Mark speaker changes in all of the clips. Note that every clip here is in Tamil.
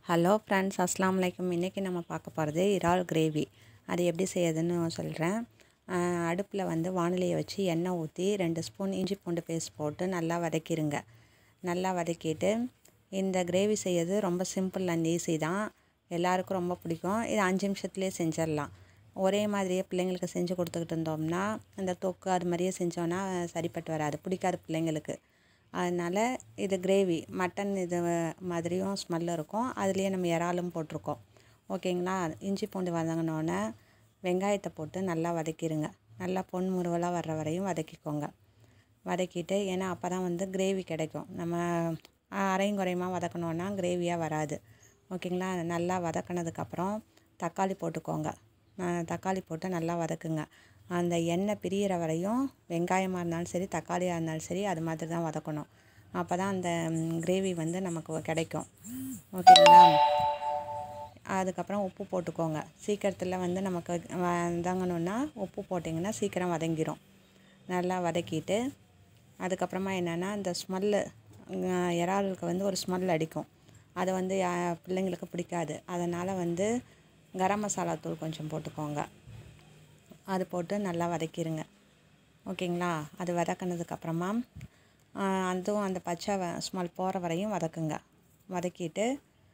Speaker 1: ஹலோ ஃப்ரெண்ட்ஸ் அஸ்லாம் வலைக்கம் இன்றைக்கி நம்ம பார்க்க போகிறது இறால் கிரேவி அது எப்படி செய்யறதுன்னு சொல்கிறேன் அடுப்பில் வந்து வானிலையை வச்சு எண்ணெய் ஊற்றி ரெண்டு ஸ்பூன் இஞ்சி பூண்டு பேஸ்ட் போட்டு நல்லா வதக்கிடுங்க நல்லா வதக்கிட்டு இந்த கிரேவி செய்யறது ரொம்ப சிம்பிள் அண்ட் ஈஸி தான் எல்லாருக்கும் ரொம்ப பிடிக்கும் இது அஞ்சு நிமிஷத்துலேயே செஞ்சிடலாம் ஒரே மாதிரியே பிள்ளைங்களுக்கு செஞ்சு கொடுத்துக்கிட்டு இருந்தோம்னா இந்த தொக்கு அது மாதிரியே செஞ்சோன்னா சரிப்பட்டு வராது பிடிக்காது பிள்ளைங்களுக்கு அதனால் இது கிரேவி மட்டன் இது மாதிரியும் ஸ்மெல் இருக்கும் அதுலேயே நம்ம இறாலும் போட்டிருக்கோம் ஓகேங்களா இஞ்சி பூண்டு வதங்கினோன்னே வெங்காயத்தை போட்டு நல்லா வதக்கிடுங்க நல்லா பொன் முருவலாக வர்ற வரையும் வதக்கிக்கோங்க வதக்கிட்டு ஏன்னா அப்போ தான் வந்து கிரேவி கிடைக்கும் நம்ம அரையும் குறையுமா வதக்கணுன்னா கிரேவியாக வராது ஓகேங்களா நல்லா வதக்கினதுக்கப்புறம் தக்காளி போட்டுக்கோங்க தக்காளி போட்டு நல்லா வதக்குங்க அந்த எண்ணெய் பிரியிற வரையும் வெங்காயமாக இருந்தாலும் சரி தக்காளியாக இருந்தாலும் சரி அது மாதிரி தான் வதக்கணும் அப்போ தான் அந்த கிரேவி வந்து நமக்கு கிடைக்கும் ஓகேங்களா அதுக்கப்புறம் உப்பு போட்டுக்கோங்க சீக்கிரத்தில் வந்து நமக்கு வதங்கணுன்னா உப்பு போட்டிங்கன்னா சீக்கிரம் வதங்கிடும் நல்லா வதக்கிட்டு அதுக்கப்புறமா என்னென்னா இந்த ஸ்மெல்லு இறாலுக்கு வந்து ஒரு ஸ்மெல் அடிக்கும் அது வந்து பிள்ளைங்களுக்கு பிடிக்காது அதனால் வந்து கரம் மசாலா தூள் கொஞ்சம் போட்டுக்கோங்க அது போட்டு நல்லா வதக்கிடுங்க ஓகேங்களா அது வதக்கினதுக்கப்புறமா அதுவும் அந்த பச்சை ஸ்மெல் போகிற வரையும் வதக்குங்க வதக்கிட்டு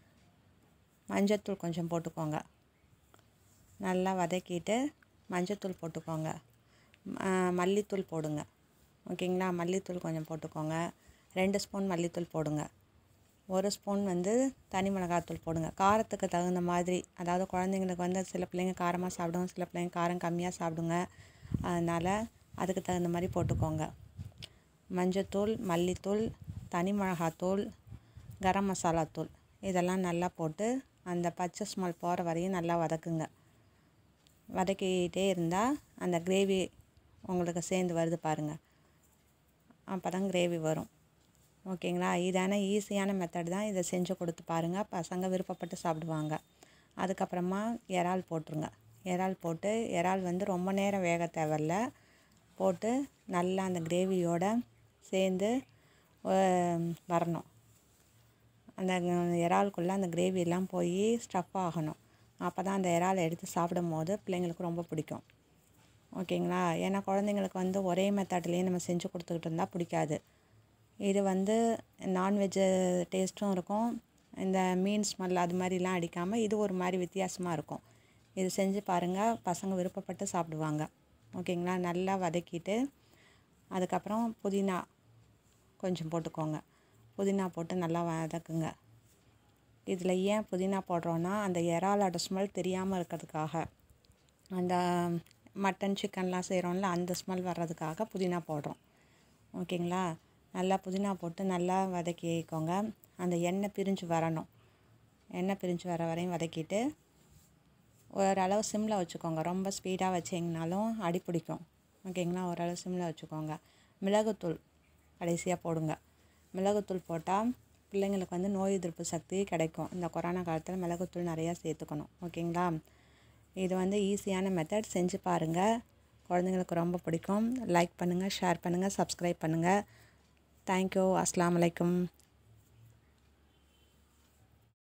Speaker 1: மஞ்சத்தூள் கொஞ்சம் போட்டுக்கோங்க நல்லா வதக்கிட்டு மஞ்சத்தூள் போட்டுக்கோங்க மல்லித்தூள் போடுங்க ஓகேங்களா மல்லித்தூள் கொஞ்சம் போட்டுக்கோங்க ரெண்டு ஸ்பூன் மல்லித்தூள் போடுங்க ஒரு ஸ்பூன் வந்து தனி மிளகாத்தூள் போடுங்க காரத்துக்கு தகுந்த மாதிரி அதாவது குழந்தைங்களுக்கு வந்து சில பிள்ளைங்க காரமாக சாப்பிடும் சில பிள்ளைங்க காரம் கம்மியாக சாப்பிடுங்க அதனால் அதுக்கு தகுந்த மாதிரி போட்டுக்கோங்க மஞ்சத்தூள் மல்லித்தூள் தனி மிளகாத்தூள் கரம் மசாலா தூள் இதெல்லாம் நல்லா போட்டு அந்த பச்சை ஸ்மெல் போகிற வரையும் நல்லா வதக்குங்க வதக்கிட்டே இருந்தால் அந்த கிரேவி உங்களுக்கு சேர்ந்து வருது பாருங்கள் அப்போ தான் கிரேவி வரும் ஓகேங்களா இதான ஈஸியான மெத்தட் தான் இதை செஞ்சு கொடுத்து பாருங்கள் பசங்க விருப்பப்பட்டு சாப்பிடுவாங்க அதுக்கப்புறமா இறால் போட்டுருங்க இறால் போட்டு இறால் வந்து ரொம்ப நேரம் வேக தேவையில்ல போட்டு நல்லா அந்த கிரேவியோட சேர்ந்து வரணும் அந்த இறாலுக்குள்ளே அந்த கிரேவியெல்லாம் போய் ஸ்டஃப் ஆகணும் அப்போ தான் அந்த இறாலை எடுத்து சாப்பிடும் போது பிள்ளைங்களுக்கு ரொம்ப பிடிக்கும் ஓகேங்களா ஏன்னா குழந்தைங்களுக்கு வந்து ஒரே மெத்தட்லேயே நம்ம செஞ்சு கொடுத்துக்கிட்டு இருந்தால் பிடிக்காது இது வந்து நான்வெஜ்ஜு டேஸ்ட்டும் இருக்கும் இந்த மீன் ஸ்மெல் அது மாதிரிலாம் அடிக்காமல் இது ஒரு மாதிரி வித்தியாசமாக இருக்கும் இது செஞ்சு பாருங்கள் பசங்க விருப்பப்பட்டு சாப்பிடுவாங்க ஓகேங்களா நல்லா வதக்கிட்டு அதுக்கப்புறம் புதினா கொஞ்சம் போட்டுக்கோங்க புதினா போட்டு நல்லா வதக்குங்க இதில் ஏன் புதினா போடுறோன்னா அந்த இறாலோட ஸ்மெல் தெரியாமல் இருக்கிறதுக்காக அந்த மட்டன் சிக்கன்லாம் செய்கிறோம்ல அந்த ஸ்மெல் வர்றதுக்காக புதினா போடுறோம் ஓகேங்களா நல்லா புதினா போட்டு நல்லா வதக்கிக்கோங்க அந்த எண்ணெய் பிரிஞ்சு வரணும் எண்ணெய் பிரிஞ்சு வர வரையும் வதக்கிட்டு ஓரளவு சிம்மில் வச்சுக்கோங்க ரொம்ப ஸ்பீடாக வச்சிங்கனாலும் அடி பிடிக்கும் ஓகேங்களா ஓரளவு சிம்மில் வச்சுக்கோங்க மிளகுத்தூள் கடைசியாக போடுங்க மிளகுத்தூள் போட்டால் பிள்ளைங்களுக்கு வந்து நோய் எதிர்ப்பு சக்தி கிடைக்கும் இந்த கொரோனா காலத்தில் மிளகுத்தூள் நிறையா சேர்த்துக்கணும் ஓகேங்களா இது வந்து ஈஸியான மெத்தட் செஞ்சு பாருங்கள் குழந்தைங்களுக்கு ரொம்ப பிடிக்கும் லைக் பண்ணுங்கள் ஷேர் பண்ணுங்கள் சப்ஸ்கிரைப் பண்ணுங்கள் தேங்க்யூ அஸ்லாம் வலைக்கம்